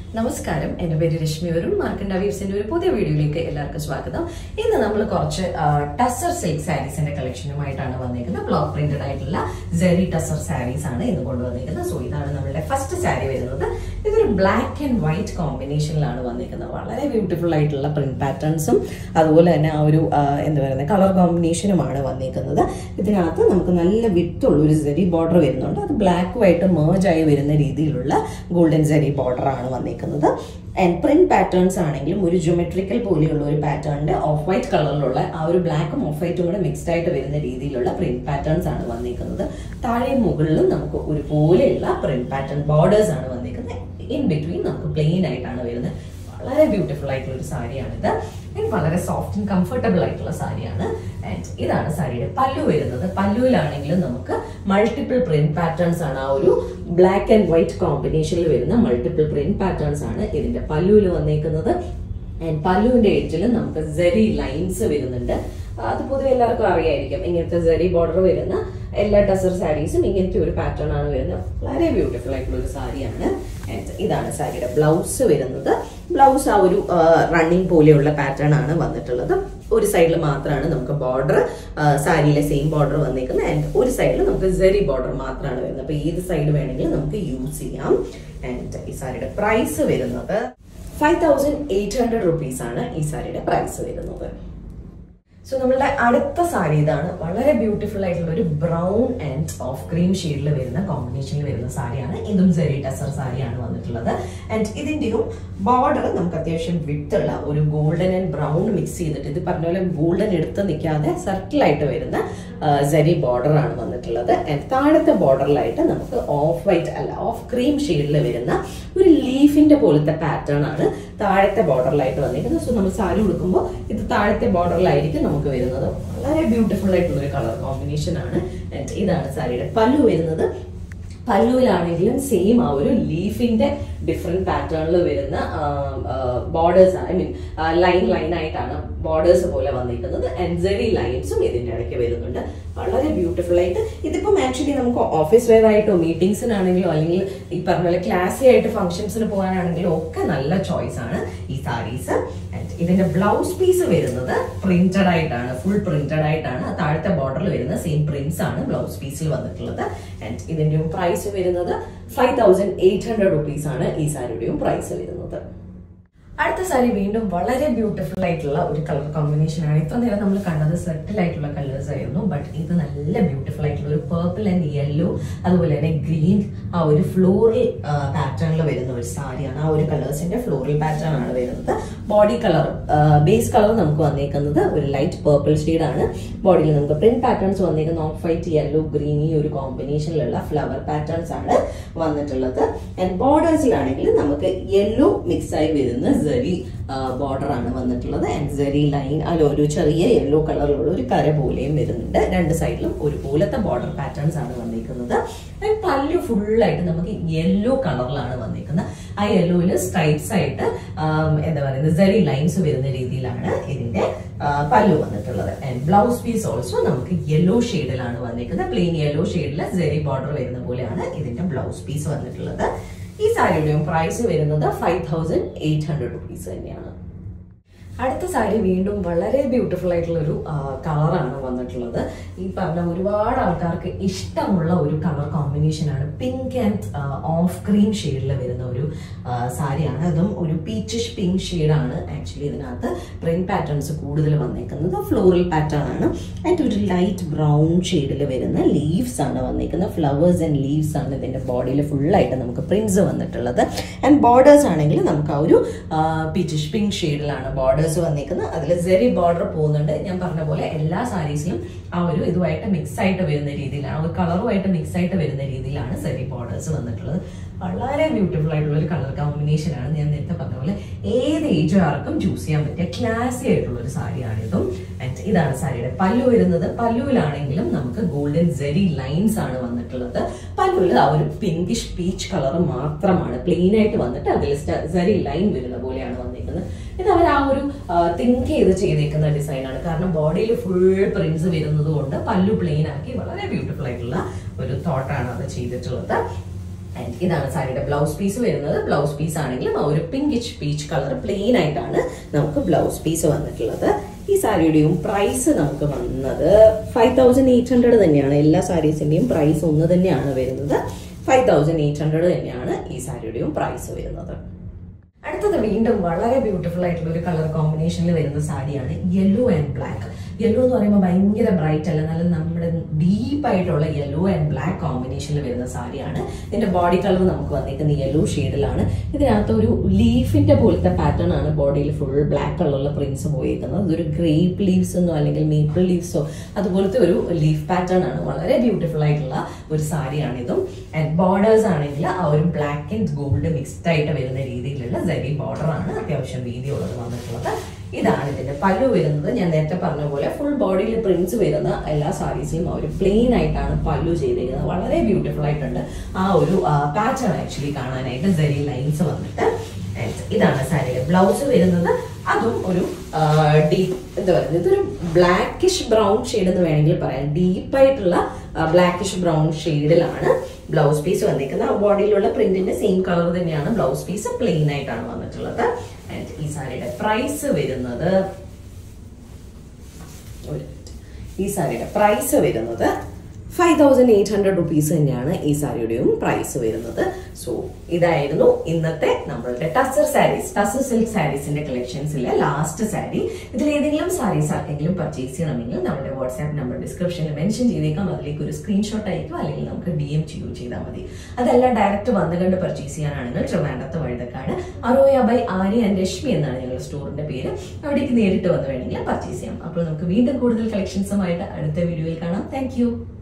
നമസ്കാരം എന്റെ പേര് രശ്മി വരും മാർക്കണ്ട വീവ്സിന്റെ ഒരു പുതിയ വീഡിയോയിലേക്ക് എല്ലാവർക്കും സ്വാഗതം ഇന്ന് നമ്മൾ കുറച്ച് ടസർ സിൽക്ക് സാരീസിന്റെ കളക്ഷനുമായിട്ടാണ് വന്നിരിക്കുന്നത് ബ്ലോക്ക് പ്രിന്റഡ് ആയിട്ടുള്ള ജെറി ടസർ സാരീസ് ആണ് ഇന്ന് കൊണ്ടുവന്നിരിക്കുന്നത് സോ ഇതാണ് നമ്മളുടെ ഫസ്റ്റ് സാരി വരുന്നത് ഇതൊരു ബ്ലാക്ക് ആൻഡ് വൈറ്റ് കോമ്പിനേഷനിലാണ് വന്നിരിക്കുന്നത് വളരെ ബ്യൂട്ടിഫുൾ ആയിട്ടുള്ള പ്രിന്റ് പാറ്റേൺസും അതുപോലെ തന്നെ ആ ഒരു ആ, എന്താ പറയുന്നത് കളർ കോമ്പിനേഷനുമാണ് വന്നിരിക്കുന്നത് ഇതിനകത്ത് നമുക്ക് നല്ല വിത്തുള്ള ഒരു ജെറി ബോർഡർ വരുന്നുണ്ട് അത് ബ്ലാക്കുമായിട്ട് മേർജ് ആയി വരുന്ന രീതിയിലുള്ള ഗോൾഡൻ ജെറി ബോർഡർ ആണ് വന്നിരിക്കുന്നത് ആൻഡ് പ്രിന്റ് പാറ്റേൺസ് ആണെങ്കിലും ഒരു ജോമെട്രിക്കൽ പോലെയുള്ള ഒരു പാറ്റേണിന്റെ ഓഫ് വൈറ്റ് കളറിലുള്ള ആ ഒരു ബ്ലാക്കും ഓഫ് വൈറ്റും കൂടെ മിക്സ്ഡ് ആയിട്ട് വരുന്ന രീതിയിലുള്ള പ്രിന്റ് പാറ്റേൺസ് ആണ് വന്നിരിക്കുന്നത് താഴെയും മുകളിലും നമുക്ക് ഒരുപോലെയുള്ള പ്രിന്റ് പാറ്റേൺ ബോർഡേഴ്സ് ആണ് വന്നിരിക്കുന്നത് ഇൻ ബിറ്റ്വീൻ നമുക്ക് പ്ലെയിൻ ആയിട്ടാണ് വരുന്നത് വളരെ ബ്യൂട്ടിഫുൾ ആയിട്ടുള്ള ഒരു സാരിയാണിത് ആൻഡ് വളരെ സോഫ്റ്റ് ആൻഡ് കംഫർട്ടബിൾ ആയിട്ടുള്ള സാരിയാണ് ആൻഡ് ഇതാണ് സാരിയുടെ പല്ലു വരുന്നത് പല്ലുവിലാണെങ്കിലും നമുക്ക് മൾട്ടിപ്പിൾ പ്രിന്റ് പാറ്റേൺസ് ആണ് ആ ഒരു ബ്ലാക്ക് ആൻഡ് വൈറ്റ് കോമ്പിനേഷനിൽ വരുന്ന മൾട്ടിപ്പിൾ പ്രിന്റ് പാറ്റേൺസ് ആണ് ഇതിന്റെ പല്ലുവിൽ വന്നേക്കുന്നത് ആൻഡ് പല്ലുവിന്റെ എഡ്ജിൽ നമുക്ക് സെറി ലൈൻസ് വരുന്നുണ്ട് അത് പൊതുവെ എല്ലാവർക്കും അറിയായിരിക്കും ഇങ്ങനത്തെ സെറി ബോർഡർ വരുന്ന എല്ലാ ടസർ സാരീസും ഇങ്ങനത്തെ ഒരു പാറ്റേൺ ആണ് വരുന്നത് വളരെ ബ്യൂട്ടിഫുൾ ആയിട്ടുള്ള ഒരു സാരിയാണ് ആൻഡ് ഇതാണ് സാരിയുടെ ബ്ലൗസ് വരുന്നത് ബ്ലൗസ് ആ ഒരു റണ്ണിങ് പോലെയുള്ള പാറ്റേൺ ആണ് വന്നിട്ടുള്ളത് ഒരു സൈഡിൽ മാത്രമാണ് നമുക്ക് ബോർഡർ സാരിയിലെ സെയിം ബോർഡർ വന്നിരിക്കുന്നത് ആൻഡ് ഒരു സൈഡിൽ നമുക്ക് സെറി ബോർഡർ മാത്രമാണ് വരുന്നത് അപ്പൊ ഏത് സൈഡ് വേണമെങ്കിലും നമുക്ക് യൂസ് ചെയ്യാം ആൻഡ് ഈ സാരിയുടെ പ്രൈസ് വരുന്നത് five thousand eight hundred rupees ആണ് ഈ സാരിയുടെ പ്രൈസ് വരുന്നത് സോ നമ്മളുടെ അടുത്ത സാരി ഇതാണ് വളരെ ബ്യൂട്ടിഫുൾ ആയിട്ടുള്ള ഒരു ബ്രൗൺ ആൻഡ് ഓഫ് ക്രീം ഷെയ്ഡിൽ വരുന്ന കോമ്പിനേഷനിൽ വരുന്ന സാരിയാണ് ഇതും സെറി ടസർ സാരിയാണ് വന്നിട്ടുള്ളത് ആൻഡ് ഇതിന്റെയും ബോർഡർ നമുക്ക് അത്യാവശ്യം വിട്ടുള്ള ഒരു ഗോൾഡൻ ആൻഡ് ബ്രൗൺ മിക്സ് ചെയ്തിട്ട് ഇത് പറഞ്ഞ പോലെ ഗോൾഡൻ എടുത്ത് നിൽക്കാതെ സർക്കിൾ ആയിട്ട് വരുന്ന സെറി ബോർഡർ ആണ് വന്നിട്ടുള്ളത് ആൻഡ് താഴത്തെ ബോർഡറിലായിട്ട് നമുക്ക് ഓഫ് വൈറ്റ് അല്ല ഓഫ് ക്രീം ഷെയ്ഡിൽ വരുന്ന ഒരു ലീഫിന്റെ പോലത്തെ പാറ്റേൺ ആണ് താഴത്തെ ബോർഡറിലായിട്ട് വന്നിരിക്കുന്നത് സോ നമ്മൾ സാരി ഉടുക്കുമ്പോൾ ഇത് താഴത്തെ ബോർഡറിലായിരിക്കും നമുക്ക് വരുന്നത് വളരെ ബ്യൂട്ടിഫുൾ ആയിട്ടുള്ള ഒരു കളർ കോമ്പിനേഷൻ ആണ് And ഇതാണ് സാരിയുടെ പല്ലു വരുന്നത് പല്ലുവിലാണെങ്കിലും സെയിം ആ ഒരു ലീഫിന്റെ ഡിഫറെന്റ് പാറ്റേണിൽ വരുന്ന borders I mean line line ആയിട്ടാണ് ബോർഡേഴ്സ് പോലെ വന്നിരിക്കുന്നത് എൻസറി ലൈൻസും ഇതിന്റെ ഇടയ്ക്ക് വരുന്നുണ്ട് വളരെ ബ്യൂട്ടിഫുൾ ആയിട്ട് ഇതിപ്പം ആക്ച്വലി നമുക്ക് ഓഫീസ് വെയർ ആയിട്ടോ മീറ്റിംഗ്സിനാണെങ്കിലോ അല്ലെങ്കിൽ ഈ പറഞ്ഞ പോലെ ക്ലാസ്സി ആയിട്ട് ഫംഗ്ഷൻസിന് പോകാനാണെങ്കിലോ ഒക്കെ നല്ല ചോയ്സ് ആണ് ഈ സാരീസ് ഇതിന്റെ ബ്ലൗസ് പീസ് വരുന്നത് പ്രിന്റഡ് ആയിട്ടാണ് ഫുൾ പ്രിന്റഡ് ആയിട്ടാണ് താഴത്തെ ബോർഡറിൽ വരുന്ന സെയിം പ്രിന്റ്സ് ആണ് ബ്ലൗസ് പീസിൽ വന്നിട്ടുള്ളത് ആൻഡ് ഇതിന്റെയും പ്രൈസ് വരുന്നത് five thousand eight hundred rupees ആണ് ഈ സാരിയുടെയും പ്രൈസ് വരുന്നത് അടുത്ത സാരി വീണ്ടും വളരെ ബ്യൂട്ടിഫുൾ ആയിട്ടുള്ള ഒരു കളർ കോമ്പിനേഷൻ ആണ് ഇത്ര നേരം നമ്മൾ കണ്ടത് സെറ്റിൽ ആയിട്ടുള്ള കളേഴ്സ് ആയിരുന്നു ബട്ട് ഇത് നല്ല ബ്യൂട്ടിഫുൾ ആയിട്ടുള്ള ഒരു പേർപ്പിൾ ആൻഡ് യെല്ലോ അതുപോലെ തന്നെ ഗ്രീൻ ആ ഒരു ഫ്ലോറൽ പാറ്റേണിൽ വരുന്ന ഒരു സാരിയാണ് ആ ഒരു കളേഴ്സിന്റെ ഫ്ലോറൽ പാറ്റേൺ ആണ് വരുന്നത് ബോഡി കളർ ബേസ് കളർ നമുക്ക് വന്നേക്കുന്നത് ഒരു ലൈറ്റ് പേർപ്പിൾ ആണ് ബോഡിയിൽ നമുക്ക് പ്രിന്റ് പാറ്റേൺസ് വന്നേക്കുന്ന ഓഫ് വൈറ്റ് യെല്ലോ ഗ്രീൻ ഈ ഒരു കോമ്പിനേഷനിലുള്ള ഫ്ലവർ പാറ്റേൺസ് ആണ് വന്നിട്ടുള്ളത് ആൻഡ് ബോർഡേഴ്സിലാണെങ്കിൽ നമുക്ക് യെല്ലോ മിക്സ് ആയി വരുന്ന സെറി ബോർഡർ ആണ് വന്നിട്ടുള്ളത് ആൻഡ് സെറി ലൈൻ അതിൽ ഒരു ചെറിയ യെല്ലോ കളറിലുള്ള ഒരു കര പോലെയും വരുന്നുണ്ട് രണ്ട് സൈഡിലും ഒരുപോലത്തെ ബോർഡർ പാറ്റേൺസ് ആണ് വന്നിരിക്കുന്നത് ആൻഡ് പല്ലു ഫുള്ളായിട്ട് നമുക്ക് യെല്ലോ കളറിലാണ് വന്നിരിക്കുന്നത് ആ യെല്ലോയിൽ സ്ട്രൈപ്സ് ആയിട്ട് ആം, എന്താ പറയുന്നത് സെറി ലൈൻസ് വരുന്ന രീതിയിലാണ് ഇതിന്റെ ആ, പല്ലു വന്നിട്ടുള്ളത് ആൻഡ് ബ്ലൗസ് പീസ് ഓൾസോ നമുക്ക് യെല്ലോ ഷെയ്ഡിലാണ് വന്നിരിക്കുന്നത് പ്ലെയിൻ യെല്ലോ ഷെയ്ഡിൽ സെറി ബോർഡർ വരുന്ന പോലെയാണ് ഇതിന്റെ ബ്ലൗസ് പീസ് വന്നിട്ടുള്ളത് ഈ സാരിയുടെയും പ്രൈസ് വരുന്നത് five thousand eight hundred rupees തന്നെയാണ് അടുത്ത സാരി വീണ്ടും വളരെ ബ്യൂട്ടിഫുൾ ആയിട്ടുള്ള ഒരു കളറാണ് വന്നിട്ടുള്ളത് ഈ പറഞ്ഞ ഒരുപാട് ആൾക്കാർക്ക് ഇഷ്ടമുള്ള ഒരു കളർ കോമ്പിനേഷൻ ആണ് പിങ്ക് ആൻഡ് ഓഫ് ക്രീം ഷെയ്ഡിൽ വരുന്ന ഒരു ആ, സാരിയാണ് അതും ഒരു പീച്ചിഷ് പിങ്ക് ഷെയ്ഡാണ് ആക്ച്വലി ഇതിനകത്ത് പ്രിന്റ് പാറ്റേൺസ് കൂടുതൽ വന്നേക്കുന്നത് ഫ്ലോറൽ പാറ്റേൺ ആണ് ആൻഡ് ഒരു ലൈറ്റ് ബ്രൗൺ ഷെയ്ഡിൽ വരുന്ന ലീവ്സ് ആണ് വന്നേക്കുന്നത് ഫ്ലവേഴ്സ് ആൻഡ് ലീവ്സ് ആണ് ഇതിന്റെ ബോഡിയിൽ ഫുള്ളായിട്ട് നമുക്ക് പ്രിന്റ്സ് വന്നിട്ടുള്ളത് ആൻഡ് ബോർഡേഴ്സ് ആണെങ്കിൽ നമുക്ക് ആ ഒരു പീച്ചിഷ് പിങ്ക് ഷെയ്ഡിലാണ് ബോർഡേഴ്സ് വന്നിരിക്കുന്നത് അതിൽ സെറി ബോർഡർ പോകുന്നുണ്ട് ഞാൻ പറഞ്ഞ പോലെ എല്ലാ സാരീസിലും ആ ഒരു ഇതുമായിട്ട് മിക്സ് ആയിട്ട് വരുന്ന രീതിയിലാണ് ആ ഒരു കളറുമായിട്ട് മിക്സ് ആയിട്ട് വരുന്ന രീതിയിലാണ് സെറി ബോർഡേഴ്സ് വന്നിട്ടുള്ളത് വളരെ ബ്യൂട്ടിഫുൾ ആയിട്ടുള്ള ഒരു കളർ കോമ്പിനേഷൻ ആണ് ഞാൻ നേരത്തെ പറഞ്ഞ പോലെ ഏത് ഏജുകാർക്കും ചൂസ് ചെയ്യാൻ പറ്റിയ ക്ലാസി ആയിട്ടുള്ള ഒരു സാരിയാണ് ഇതും ആൻഡ് ഇതാണ് സാരിയുടെ പല്ലു വരുന്നത് പല്ലുവിലാണെങ്കിലും നമുക്ക് ഗോൾഡൻ സെറി ലൈൻസ് ആണ് വന്നിട്ടുള്ളത് പല്ലുവിൽ ആ ഒരു പിങ്കിഷ് പീച്ച് കളർ മാത്രമാണ് പ്ലെയിൻ ആയിട്ട് വന്നിട്ട് അതിൽ സെറി ലൈൻ വരുന്ന പോലെയാണ് വന്നിരിക്കുന്നത് ഇത് അവർ ആ ഒരു തിങ്ക് ചെയ്ത് ചെയ്തേക്കുന്ന ഡിസൈനാണ് കാരണം ബോഡിയിൽ ഫുൾ പ്രിന്റ്സ് വരുന്നത് കൊണ്ട് പല്ലു പ്ലെയിൻ ആക്കി വളരെ ബ്യൂട്ടിഫുൾ ആയിട്ടുള്ള ഒരു തോട്ടാണ് അത് ചെയ്തിട്ടുള്ളത് And ഇതാണ് സാരിയുടെ ബ്ലൗസ് പീസ് വരുന്നത് ബ്ലൗസ് പീസ് ആണെങ്കിലും ആ ഒരു പിങ്കിഷ് പീച്ച് കളർ പ്ലെയിൻ ആയിട്ടാണ് നമുക്ക് ബ്ലൗസ് പീസ് വന്നിട്ടുള്ളത് ഈ സാരിയുടെയും പ്രൈസ് നമുക്ക് വന്നത് ഫൈവ് തൗസൻഡ് എയ്റ്റ് ഹൺഡ്രഡ് തന്നെയാണ് എല്ലാ സാരീസിന്റെയും പ്രൈസ് ഒന്ന് തന്നെയാണ് വരുന്നത് ഫൈവ് തൗസൻഡ് എയ്റ്റ് ഹൺഡ്രഡ് തന്നെയാണ് ഈ സാരിയുടെയും പ്രൈസ് വരുന്നത് അടുത്തത് വീണ്ടും വളരെ ബ്യൂട്ടിഫുൾ ആയിട്ടുള്ള ഒരു കളർ കോമ്പിനേഷനിൽ വരുന്ന സാരിയാണ് യെല്ലോ ആൻഡ് ബ്ലാക്ക് യെല്ലോ എന്ന് പറയുമ്പോൾ ഭയങ്കര ബ്രൈറ്റ് അല്ല നല്ല നമ്മുടെ ഡീപ്പ് ആയിട്ടുള്ള യെല്ലോ ആൻഡ് ബ്ലാക്ക് കോമ്പിനേഷനിൽ വരുന്ന സാരിയാണ് ഇതിന്റെ ബോഡി കളർ നമുക്ക് വന്നിരിക്കുന്ന യെല്ലോ ഷെയ്ഡിലാണ് ഇതിനകത്ത് ഒരു ലീഫിന്റെ പോലത്തെ പാറ്റേൺ ആണ് ബോഡിയിൽ ഫുൾ ബ്ലാക്ക് കളറിലുള്ള പ്രിന്റ്സ് പോയിരിക്കുന്നത് ഇതൊരു ഗ്രേപ്പ് ലീവ്സ് എന്നോ അല്ലെങ്കിൽ മേപ്പിൾ ലീവ്സോ അതുപോലത്തെ ഒരു ലീഫ് പാറ്റേൺ ആണ് വളരെ ബ്യൂട്ടിഫുൾ ആയിട്ടുള്ള ഒരു സാരിയാണ് ഇതും ആൻഡ് ബോർഡേഴ്സ് ആണെങ്കിൽ ആ ഒരു ബ്ലാക്ക് ആൻഡ് ഗോൾഡ് മിക്സ്ഡ് ആയിട്ട് വരുന്ന രീതിയിലുള്ള സെറി ബോർഡർ ആണ് അത്യാവശ്യം വീതിയുള്ളത് വന്നിട്ടുള്ളത് ഇതാണ് ഇതിന്റെ പല്ലു വരുന്നത് ഞാൻ നേരത്തെ പറഞ്ഞ പോലെ ഫുൾ ബോഡിയിൽ പ്രിന്റ്സ് വരുന്ന എല്ലാ സാരീസിലും ആ ഒരു പ്ലെയിൻ ആയിട്ടാണ് പല്ലു ചെയ്തിരിക്കുന്നത് വളരെ ബ്യൂട്ടിഫുൾ ആയിട്ടുണ്ട് ആ ഒരു പാറ്റേൺ ആക്ച്വലി കാണാനായിട്ട് സെറി ലൈൻസ് വന്നിട്ട് And ഇതാണ് സാരിയുടെ ബ്ലൗസ് വരുന്നത് അതും ഒരു ഡീപ്പ് എന്താ പറയുക ഇതൊരു ബ്ലാക്കിഷ് ബ്രൗൺ ഷെയ്ഡ് എന്ന് വേണമെങ്കിൽ പറയാം ഡീപ്പായിട്ടുള്ള ബ്ലാക്കിഷ് ബ്രൗൺ ഷെയ്ഡിലാണ് ബ്ലൗസ് പീസ് വന്നിരിക്കുന്നത് ബോഡിയിലുള്ള പ്രിന്റിന്റെ സെയിം കളർ തന്നെയാണ് ബ്ലൗസ് പീസ് പ്ലെയിൻ ആയിട്ടാണ് വന്നിട്ടുള്ളത് ആൻഡ് ഈ സാരിയുടെ പ്രൈസ് വരുന്നത് ഒരു minute. ഈ സാരിയുടെ പ്രൈസ് വരുന്നത് five thousand eight hundred rupees തന്നെയാണ് ഈ സാരിയുടെയും പ്രൈസ് വരുന്നത് സോ ഇതായിരുന്നു ഇന്നത്തെ നമ്മളുടെ ടസർ സാരീസ് ടസർ സിൽക്ക് സാരീസിന്റെ കളക്ഷൻസിലെ ലാസ്റ്റ് സാരി ഇതിൽ ഏതെങ്കിലും സാരീസ് ആർക്കെങ്കിലും പർച്ചേസ് ചെയ്യണമെങ്കിൽ നമ്മുടെ വാട്സ്ആപ്പ് നമ്പർ ഡിസ്ക്രിപ്ഷനിൽ മെൻഷൻ ചെയ്തേക്കാം അതിലേക്ക് ഒരു സ്ക്രീൻഷോട്ട് അയക്കും അല്ലെങ്കിൽ നമുക്ക് ഡി എം ചെയ്യുകയും ചെയ്താൽ മതി അതല്ല ഡയറക്റ്റ് വന്നു കണ്ട് പർച്ചേസ് ചെയ്യാനാണെങ്കിൽ ട്രിവാൻഡത്ത് വഴുതക്കാട് അറോയ ബൈ ആര്യ ആൻഡ് രശ്മി എന്നാണ് ഞങ്ങളുടെ സ്റ്റോറിന്റെ പേര് അവിടേക്ക് നേരിട്ട് വന്ന് വേണമെങ്കിൽ പർച്ചേസ് ചെയ്യാം അപ്പോൾ നമുക്ക് വീണ്ടും കൂടുതൽ കളക്ഷൻസുമായിട്ട് അടുത്ത വീഡിയോയിൽ കാണാം താങ്ക്